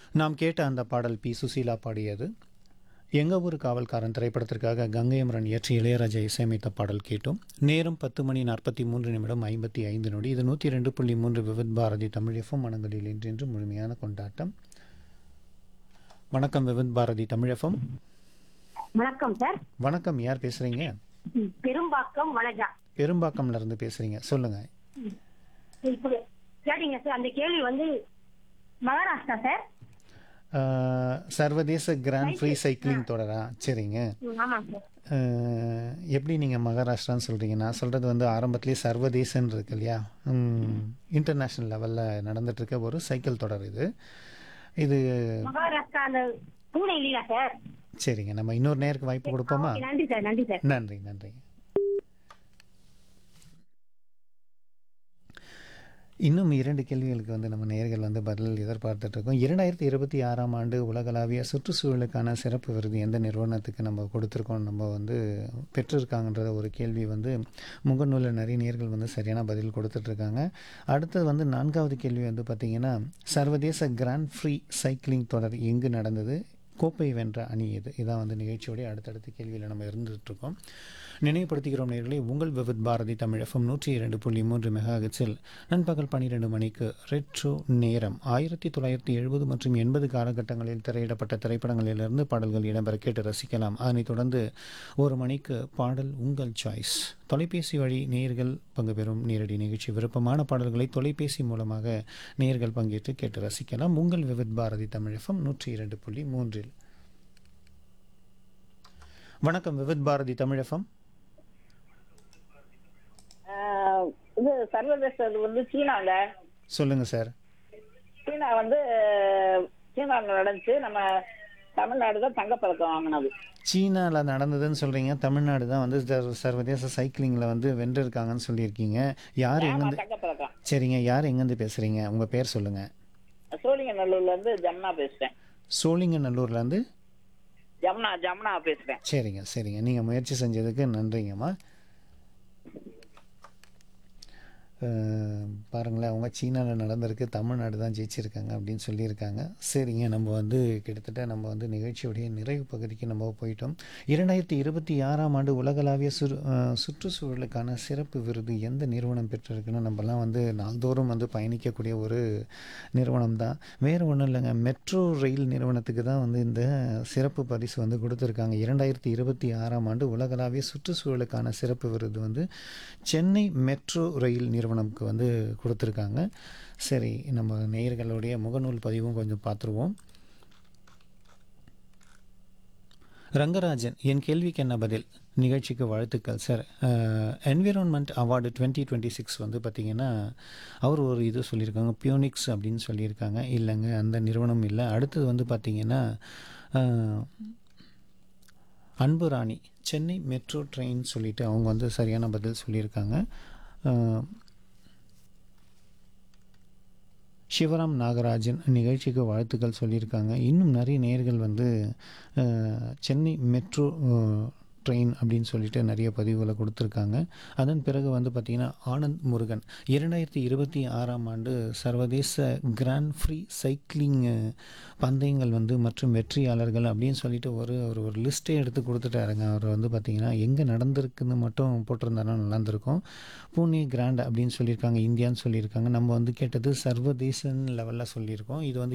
நாம் கேட்ட அந்த பாடல் பி சுசீலா பாடியது எங்க ஊர் காவல்காரன் திரைப்படத்திற்காக கங்கை அமரன் இயற்றி இளையராஜா இசையமைத்த பாடல் கேட்டோம் நேரம் பத்து மணி நாற்பத்தி மூன்று நிமிடம் ஐம்பத்தி ஐந்து நொடி இது நூற்றி ரெண்டு புள்ளி மூன்று விவித் பாரதி தமிழ் எஃப்எம் மனங்களில் இன்றென்று முழுமையான கொண்டாட்டம் வணக்கம் விவித் பாரதி தமிழ் எஃப்எம் வணக்கம் சார் வணக்கம் யார் பேசுறீங்க ம், பெரும்பாக்கம் வனஜா பெரும்பாக்கம்ல இருந்து பேசுறீங்க சொல்லுங்க இப்போ கேட்டீங்க சார் அந்த கேள்வி வந்து மகாராஷ்டிரா சார் ஆஹ், சர்வதேச கிராண்ட் ஃப்ரீ சைக்கிளிங் தொடரா சரிங்க ம், ஆமாங்க சார் அஹ், எப்படி நீங்கள் மகாராஷ்டிரான்னு சொல்கிறீங்க நான் சொல்கிறது வந்து ஆரம்பத்திலேயே சர்வதேசன்னு இருக்கு இல்லையா இன்டர்நேஷ்னல் லெவலில் நடந்துட்டுருக்க ஒரு சைக்கிள் தொடர் இது இது மகாராஷ்டிரா அந்த பூனே இல்லையா சார் சரிங்க நம்ம இன்னொரு நேருக்கு வாய்ப்பு கொடுப்போமா ஓகே, நன்றி சார் நன்றி சார் நன்றி நன்றி இன்னும் இரண்டு கேள்விகளுக்கு வந்து நம்ம நேர்கள் வந்து பதில் எதிர்பார்த்துட்டு இருக்கோம் இரண்டாயிரத்தி இருபத்தி ஆறாம் ஆண்டு உலகளாவிய சுற்றுச்சூழலுக்கான சிறப்பு விருது எந்த நிறுவனத்துக்கு நம்ம கொடுத்துருக்கோம் நம்ம வந்து பெற்றிருக்காங்கன்றத ஒரு கேள்வி வந்து முகநூலில் நிறைய நேர்கள் வந்து சரியான பதில் கொடுத்துட்ருக்காங்க அடுத்தது வந்து நான்காவது கேள்வி வந்து பார்த்திங்கன்னா சர்வதேச கிராண்ட் ஃப்ரீ சைக்கிளிங் தொடர் எங்கு நடந்தது கோப்பை வென்ற அணி இது இதான் வந்து நிகழ்ச்சியோடைய அடுத்தடுத்த கேள்வியில் நம்ம இருந்துகிட்ருக்கோம் நினைவுபடுத்துகிறோம் நேர்களே உங்கள் விவித் பாரதி தமிழ் எஃப்எம் நூற்றி இரண்டு புள்ளி மூன்று மெகாஹெட்ஸில் நண்பகல் பன்னிரெண்டு மணிக்கு ரெட்ரோ நேரம் ஆயிரத்தி தொள்ளாயிரத்தி எழுபது மற்றும் எண்பது காலகட்டங்களில் திரையிடப்பட்ட திரைப்படங்களிலிருந்து பாடல்கள் இடம்பெற கேட்டு ரசிக்கலாம் அதனைத் தொடர்ந்து ஒரு மணிக்கு பாடல் உங்கள் சாய்ஸ் தொலைபேசி வழி நேர்கள் பங்கு பெறும் நேரடி நிகழ்ச்சி விருப்பமான பாடல்களை தொலைபேசி மூலமாக நேர்கள் பங்கேற்று கேட்டு ரசிக்கலாம் உங்கள் விவித் பாரதி தமிழ் எஃப்எம் நூற்றி இரண்டு புள்ளி மூன்றில் வணக்கம் விவித் பாரதி தமிழ் எஃப்எம் ஆஹ் இது சர்வதேச இது வந்து சீனால சொல்லுங்க சார் சீனா வந்து சீனாவில் நடந்துச்சு நம்ம தமிழ்நாடு தான் தங்கப்பதக்கம் வாங்கினது சீனாவில் நடந்ததுன்னு சொல்கிறீங்க தமிழ்நாடு தான் வந்து சர்- சர்வதேச சைக்கிளிங்கில் வந்து வென்றிருக்காங்கன்னு சொல்லியிருக்கீங்க யார் ஆமா எங்கேருந்து தங்கப்பதக்கம் சரிங்க யார் எங்கேருந்து பேசுகிறீங்க உங்கள் பேர் சொல்லுங்கள் சோழிங்கநல்லூர்ல இருந்து ஜமுனா பேசுறேன் சோழிங்கநல்லூர்லேருந்து ஜமுனா ஜமுனா பேசுறேன் சரிங்க சரிங்க நீங்கள் முயற்சி செஞ்சதுக்கு நன்றிங்கம்மா அஹ், பாருங்களேன் அவங்க சீனாவில் நடந்திருக்கு தமிழ்நாடு தான் ஜெயிச்சிருக்காங்க அப்படின்னு சொல்லியிருக்காங்க சரிங்க நம்ம வந்து கிட்டத்தட்ட நம்ம வந்து நிகழ்ச்சியுடைய நிறைவு பகுதிக்கு நம்ம போயிட்டோம் இரண்டாயிரத்தி இருபத்தி ஆறாம் ஆண்டு உலகளாவிய சுற்று அஹ், சுற்றுச்சூழலுக்கான சிறப்பு விருது எந்த நிறுவனம் பெற்றிருக்குன்னு நம்மலாம் வந்து நாள்தோறும் வந்து பயணிக்கக்கூடிய ஒரு நிறுவனம் தான் வேறு ஒன்றும் இல்லைங்க மெட்ரோ ரயில் நிறுவனத்துக்கு தான் வந்து இந்த சிறப்பு பரிசு வந்து கொடுத்துருக்காங்க இரண்டாயிரத்தி இருபத்தி ஆறாம் ஆண்டு உலகளாவிய சுற்றுச்சூழலுக்கான சிறப்பு விருது வந்து சென்னை மெட்ரோ ரயில் நிறுவனம்க்கு வந்து கொடுத்துருக்காங்க சரி நம்ம நேயர்களுடைய முகநூல் பதிவும் கொஞ்சம் பார்த்துருவோம் ரங்கராஜன் என் கேள்விக்கு என்ன பதில் நிகழ்ச்சிக்கு வாழ்த்துக்கள் sir environment award twenty twenty six வந்து பார்த்திங்கன்னா அவர் ஒரு இது சொல்லியிருக்காங்க பியோனிக்ஸ் அப்படின்னு சொல்லியிருக்காங்க இல்லைங்க அந்த நிறுவனம் இல்லை அடுத்தது வந்து பார்த்திங்கன்னா அஹ், அன்பு ராணி சென்னை மெட்ரோ ட்ரெயின் சொல்லிட்டு அவங்க வந்து சரியான பதில் சொல்லியிருக்காங்க அஹ், சிவராம் நாகராஜன் நிகழ்ச்சிக்கு வாழ்த்துக்கள் சொல்லியிருக்காங்க இன்னும் நிறைய நேர்கள் வந்து அஹ், சென்னை மெட்ரோ ட்ரெயின் அப்படின்னு சொல்லிட்டு நிறைய பதிவுகளை கொடுத்துருக்காங்க அதன் பிறகு வந்து பார்த்திங்கன்னா ஆனந்த் முருகன் இரண்டாயிரத்தி இருபத்தி ஆறாம் ஆண்டு சர்வதேச கிராண்ட் ஃப்ரீ சைக்கிளிங் பந்தயங்கள் வந்து மற்றும் வெற்றியாளர்கள் அப்படின்னு சொல்லிட்டு ஒரு ஒரு ஒரு லிஸ்ட்டே எடுத்து கொடுத்துட்டாருங்க அவர் வந்து பார்த்திங்கன்னா எங்கே நடந்திருக்குன்னு மட்டும் போட்டிருந்தாருன்னா நல்லா இருந்திருக்கும் பூனே கிராண்ட் அப்படின்னு சொல்லியிருக்காங்க இந்தியான்னு சொல்லியிருக்காங்க நம்ம வந்து கேட்டது சர்வதேசன் லெவலில் சொல்லியிருக்கோம் இது வந்து